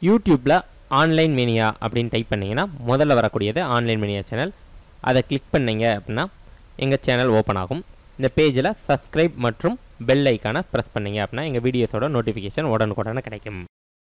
யூடியூப்பில் ஆன்லைன் மீனியா அப்படின்னு டைப் பண்ணிங்கன்னா முதல்ல வரக்கூடியது ஆன்லைன் மீனியா சேனல் அதை கிளிக் பண்ணீங்க அப்படின்னா எங்கள் சேனல் ஓப்பன் ஆகும் இந்த பேஜில் சப்ஸ்கிரைப் மற்றும் பெல் ஐக்கானை ப்ரெஸ் பண்ணீங்க அப்படின்னா எங்கள் வீடியோஸோட நோட்டிஃபிகேஷன் உடனுக்குடனே கிடைக்கும்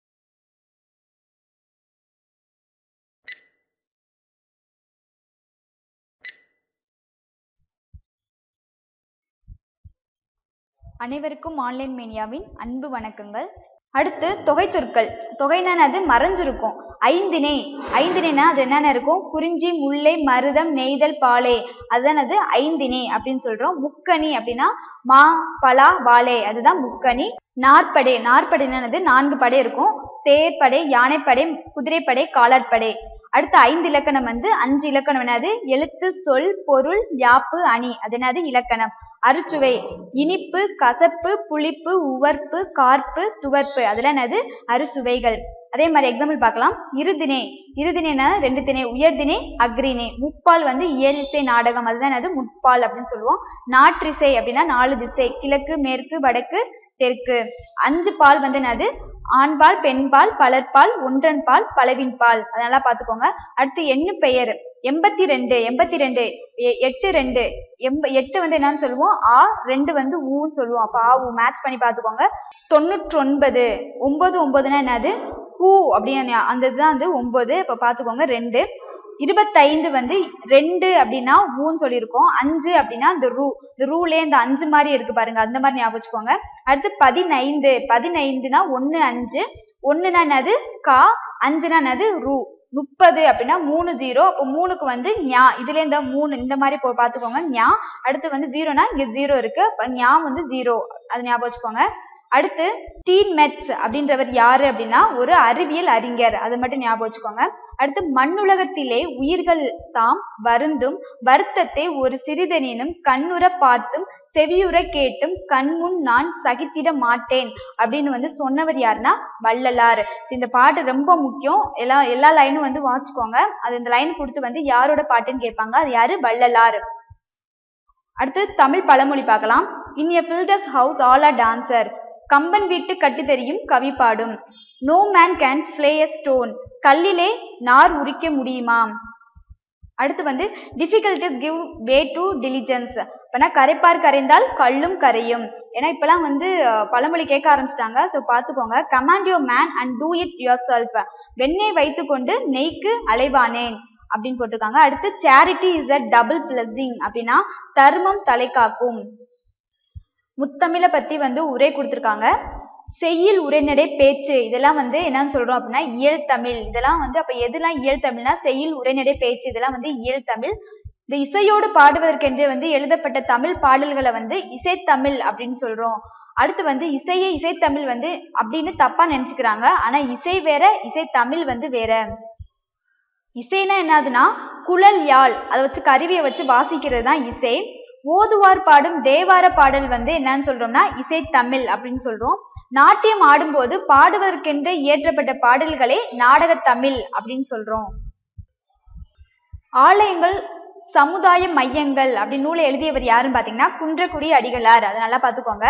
அனைவருக்கும் ஆன்லைன் மேனியாவின் அன்பு வணக்கங்கள் அடுத்து தொகை சொற்கள் தொகைனா அது மறைஞ்சிருக்கும் ஐந்திணை ஐந்திணைனா அது என்னென்ன இருக்கும் குறிஞ்சி முல்லை மருதம் நெய்தல் பாலை அதுதான் அது ஐந்திணை அப்படின்னு சொல்றோம் முக்கணி அப்படின்னா மா பலா வாழை அதுதான் முக்கணி நாற்படை நாற்படை என்னது நான்கு படை இருக்கும் தேர்ப்படை யானைப்படை குதிரைப்படை காலாட்படை அடுத்து ஐந்து இலக்கணம் வந்து அஞ்சு இலக்கணம் என்னது எழுத்து சொல் பொருள் யாப்பு அணி அது என்னது இலக்கணம் அறுச்சுவை இனிப்பு கசப்பு புளிப்பு உவர்ப்பு கார்ப்பு துவர்ப்பு அதெல்லாம் என்னது அறுசுவைகள் அதே மாதிரி எக்ஸாம்பிள் பார்க்கலாம் இருதிணை இருதிணைனா ரெண்டு திணை உயர்திணை அக்ரிணை முப்பால் வந்து இயலிசை நாடகம் அதுதான் என்னது முப்பால் அப்படின்னு சொல்லுவோம் நாற்றிசை அப்படின்னா நாலு திசை கிழக்கு மேற்கு வடக்கு தெற்கு அஞ்சு பால் வந்து என்னது ஆண்பால் பெண்பால் பலர்பால் ஒன்றன் பால் பலவின் பால் அதனால பாத்துக்கோங்க அடுத்து எண்ணு பெயர் எண்பத்தி ரெண்டு எண்பத்தி ரெண்டு எட்டு ரெண்டு எம்ப எட்டு வந்து என்னன்னு சொல்லுவோம் ஆ ரெண்டு வந்து ஊன்னு சொல்லுவோம் அப்ப ஆ ஊ மேட்ச் பண்ணி பாத்துக்கோங்க தொண்ணூற்றி ஒன்பது ஒன்பது ஒன்பதுனா என்னது ஹூ அப்படின்னு அந்த இதுதான் வந்து ஒன்பது இப்ப பாத்துக்கோங்க ரெண்டு இருபத்தைந்து வந்து ரெண்டு அப்படின்னா ஊன்னு சொல்லியிருக்கோம் அஞ்சு அப்படின்னா இந்த ரூ இந்த ரூலே இந்த அஞ்சு மாதிரி இருக்கு பாருங்க அந்த மாதிரி ஞாபகம் வச்சுக்கோங்க அடுத்து பதினைந்து பதினைந்துனா ஒன்னு அஞ்சு ஒண்ணுனா என்னது கா அஞ்சுனா என்னது ரூ முப்பது அப்படின்னா மூணு ஜீரோ அப்போ மூணுக்கு வந்து ஞா இதுல இந்த மூணு இந்த மாதிரி போ பாத்துக்கோங்க ஞா அடுத்து வந்து ஜீரோனா இங்க ஜீரோ இருக்கு அப்ப ஞா வந்து ஜீரோ அது ஞாபகம் வச்சுக்கோங்க அடுத்து ஸ்டீன் மெட்ஸ் அப்படின்றவர் யாரு அப்படின்னா ஒரு அறிவியல் அறிஞர் அதை மட்டும் ஞாபகம் வச்சுக்கோங்க அடுத்து மண்ணுலகத்திலே உயிர்கள் தாம் வருந்தும் வருத்தத்தை ஒரு சிறிதனினும் கண்ணுற பார்த்தும் செவியுற கேட்டும் கண்முன் நான் சகித்திட மாட்டேன் அப்படின்னு வந்து சொன்னவர் யாருன்னா வள்ளலார் இந்த பாட்டு ரொம்ப முக்கியம் எல்லா எல்லா லைனும் வந்து வாச்சுக்கோங்க அது இந்த லைன் கொடுத்து வந்து யாரோட பாட்டுன்னு கேட்பாங்க அது யாரு வள்ளலார் அடுத்து தமிழ் பழமொழி பார்க்கலாம் in a filters house all are dancer Kamban வீட்டு கட்டி தெரியும் கவி பாடும் no man can flay a stone கல்லிலே நார் உரிக்க முடியுமா அடுத்து வந்து difficulties give way to diligence இப்போனா கரைப்பார் கரைந்தால் கல்லும் கரையும் ஏன்னா இப்போலாம் வந்து பழமொழி கேட்க ஆரம்பிச்சிட்டாங்க ஸோ பார்த்துக்கோங்க command your man and do it yourself வெண்ணெய் வைத்துக்கொண்டு நெய்க்கு அலைவானேன் அப்படின்னு போட்டிருக்காங்க அடுத்து charity is a double blessing அப்படின்னா தர்மம் தலை காக்கும் முத்தமிழை பத்தி வந்து உரை கொடுத்துருக்காங்க செய்யுள் உரைநடை பேச்சு இதெல்லாம் வந்து என்னன்னு சொல்றோம் அப்படின்னா இயல் தமிழ் இதெல்லாம் வந்து அப்ப எதெல்லாம் இயல் தமிழ்னா செய்யுள் உரைநடை பேச்சு இதெல்லாம் வந்து இயல் தமிழ் இந்த இசையோடு பாடுவதற்கென்றே வந்து எழுதப்பட்ட தமிழ் பாடல்களை வந்து இசைத்தமிழ் அப்படின்னு சொல்றோம் அடுத்து வந்து இசையே இசைத்தமிழ் வந்து அப்படின்னு தப்பா நினைச்சுக்கிறாங்க ஆனா இசை வேற இசைத்தமிழ் வந்து வேற இசைனா என்னதுன்னா குழல் யாழ் அதை வச்சு கருவியை வச்சு வாசிக்கிறது தான் இசை ஓதுவார் பாடும் தேவார பாடல் வந்து என்னன்னு சொல்றோம்னா இசைத்தமிழ் அப்படின்னு சொல்றோம் நாட்டியம் ஆடும்போது பாடுவதற்கென்று இயற்றப்பட்ட பாடல்களே நாடகத்தமிழ் அப்படின்னு சொல்றோம் ஆலயங்கள் சமுதாய மையங்கள் அப்படின்னு நூலை எழுதியவர் யாருன்னு பாத்தீங்கன்னா குன்றக்குடி அடிகளார் அதை நல்லா பாத்துக்கோங்க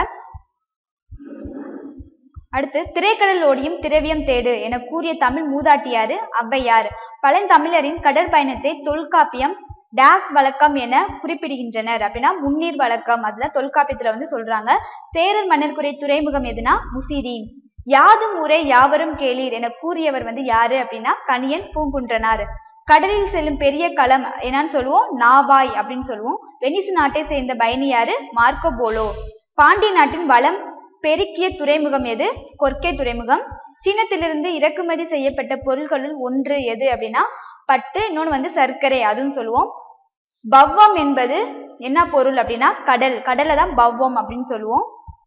அடுத்து திரைக்கடல் ஓடியும் திரவியம் தேடு என கூறிய தமிழ் மூதாட்டியாரு ஔவையார் பழந்தமிழரின் கடற்பயணத்தை தொல்காப்பியம் டேஸ் வழக்கம் என குறிப்பிடுகின்றனர் அப்படின்னா முன்னீர் வழக்கம் அதுல தொல்காப்பியத்துல வந்து சொல்றாங்க சேரர் மன்னர்குறை துறைமுகம் எதுனா முசிறி யாதும் ஊரே யாவரும் கேளீர் என கூறியவர் வந்து யாரு அப்படின்னா கணியன் பூங்குன்றனார் கடலில் செல்லும் பெரிய களம் என்னன்னு சொல்லுவோம் நாவாய் அப்படின்னு சொல்லுவோம் வெனிசு நாட்டை சேர்ந்த பயணியாரு மார்க்கோ போலோ பாண்டிய நாட்டின் வளம் பெருக்கிய துறைமுகம் எது கொர்க்கே துறைமுகம் சீனத்திலிருந்து இறக்குமதி செய்யப்பட்ட பொருள்களுள் ஒன்று எது அப்படின்னா பட்டு இன்னொன்று வந்து சர்க்கரை அதுவும் சொல்லுவோம் பவ்வம் என்பது என்ன பொருள் அப்படின்னா கடல் கடலை தான் பவ்வம் அப்படின்னு சொல்லுவோம்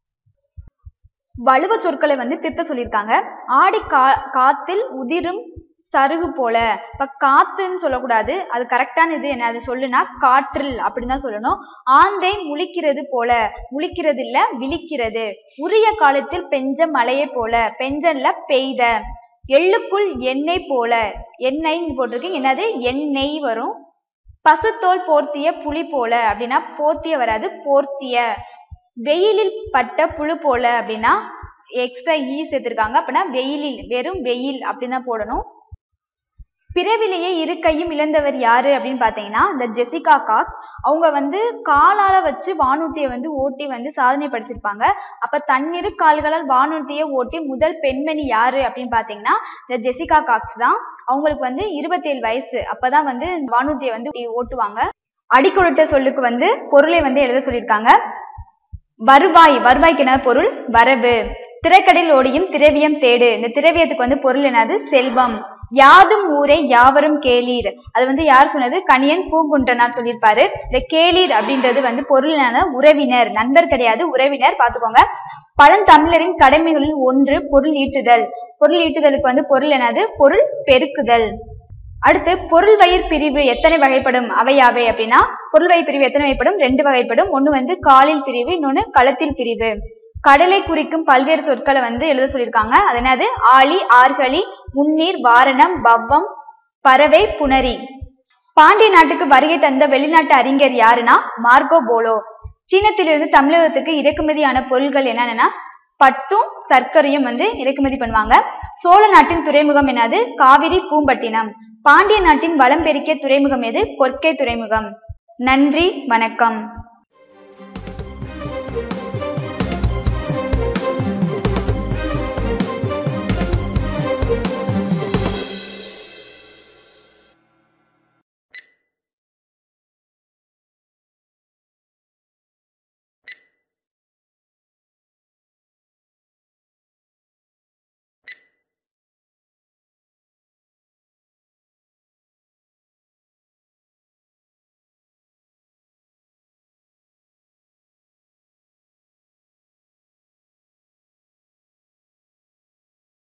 வலுவ சொற்களை வந்து திருத்த சொல்லியிருக்காங்க ஆடி கா காத்தில் உதிரும் சருகு போல இப்ப காத்துன்னு சொல்லக்கூடாது அது கரெக்டான இது என்ன அது சொல்லுனா காற்றில் அப்படின்னு தான் சொல்லணும் ஆந்தை முழிக்கிறது போல முழிக்கிறது இல்ல விழிக்கிறது உரிய காலத்தில் பெஞ்ச மழையை போல பெஞ்சன்ல பெய்த எள்ளுக்குள் எண்ணெய் போல எண்ணெய் போட்டிருக்கீங்க என்னது எண்ணெய் வரும் பசுத்தோல் போர்த்திய புலி போல அப்படின்னா போர்த்திய வராது போர்த்திய வெயிலில் பட்ட புழு போல அப்படின்னா எக்ஸ்ட்ரா ஈ சேர்த்திருக்காங்க அப்படின்னா வெயிலில் வெறும் வெயில் அப்படின்னு தான் போடணும் பிறவிலேயே இரு கையும் இழந்தவர் யாரு அப்படின்னு பார்த்தீங்கன்னா இந்த ஜெசிகா காக்ஸ் அவங்க வந்து காலால வச்சு வானூர்தியை வந்து ஓட்டி வந்து சாதனை படைச்சிருப்பாங்க அப்ப தன்னிரு கால்களால் வானூர்தியை ஓட்டி முதல் பெண்மணி யாரு அப்படின்னு பார்த்தீங்கன்னா இந்த ஜெசிகா காக்ஸ் தான் அவங்களுக்கு வந்து இருபத்தேழு வயசு அப்பதான் வந்து வானூர்தியை வந்து ஓட்டுவாங்க அடிக்கொடுத்த சொல்லுக்கு வந்து பொருளை வந்து எழுத சொல்லியிருக்காங்க வருவாய் வருவாய்க்கு என்ன பொருள் வரவு திரைக்கடையில் ஓடியும் திரவியம் தேடு இந்த திரவியத்துக்கு வந்து பொருள் என்னது செல்வம் யாதும் ஊரே யாவரும் கேளீர் அது வந்து யார் சொன்னது கணியன் பூங்குன்றனார் சொல்லியிருப்பாரு இந்த கேளீர் அப்படின்றது வந்து பொருள் என்னன்னா உறவினர் நண்பர் கிடையாது உறவினர் பாத்துக்கோங்க பழந்தமிழரின் கடமைகளில் ஒன்று பொருள் ஈட்டுதல் பொருள் ஈட்டுதலுக்கு வந்து பொருள் என்னது பொருள் பெருக்குதல் அடுத்து பொருள் வயிர் பிரிவு எத்தனை வகைப்படும் அவையாவை அப்படின்னா பொருள் வயிர் பிரிவு எத்தனை வகைப்படும் ரெண்டு வகைப்படும் ஒண்ணு வந்து காலில் பிரிவு இன்னொன்னு களத்தில் பிரிவு கடலை குறிக்கும் பல்வேறு சொற்களை வந்து எழுத சொல்லியிருக்காங்க அது என்னது ஆழி ஆர்களி முன்னீர் வாரணம் பவ்வம் பறவை புணரி பாண்டிய நாட்டுக்கு வருகை தந்த வெளிநாட்டு அறிஞர் யாருன்னா மார்கோ போலோ சீனத்திலிருந்து தமிழகத்துக்கு இறக்குமதியான பொருட்கள் என்னென்னா பட்டும் சர்க்கரையும் வந்து இறக்குமதி பண்ணுவாங்க சோழ நாட்டின் துறைமுகம் என்னது காவிரி பூம்பட்டினம் பாண்டிய நாட்டின் வளம் பெருக்கிய துறைமுகம் எது கொற்கை துறைமுகம் நன்றி வணக்கம்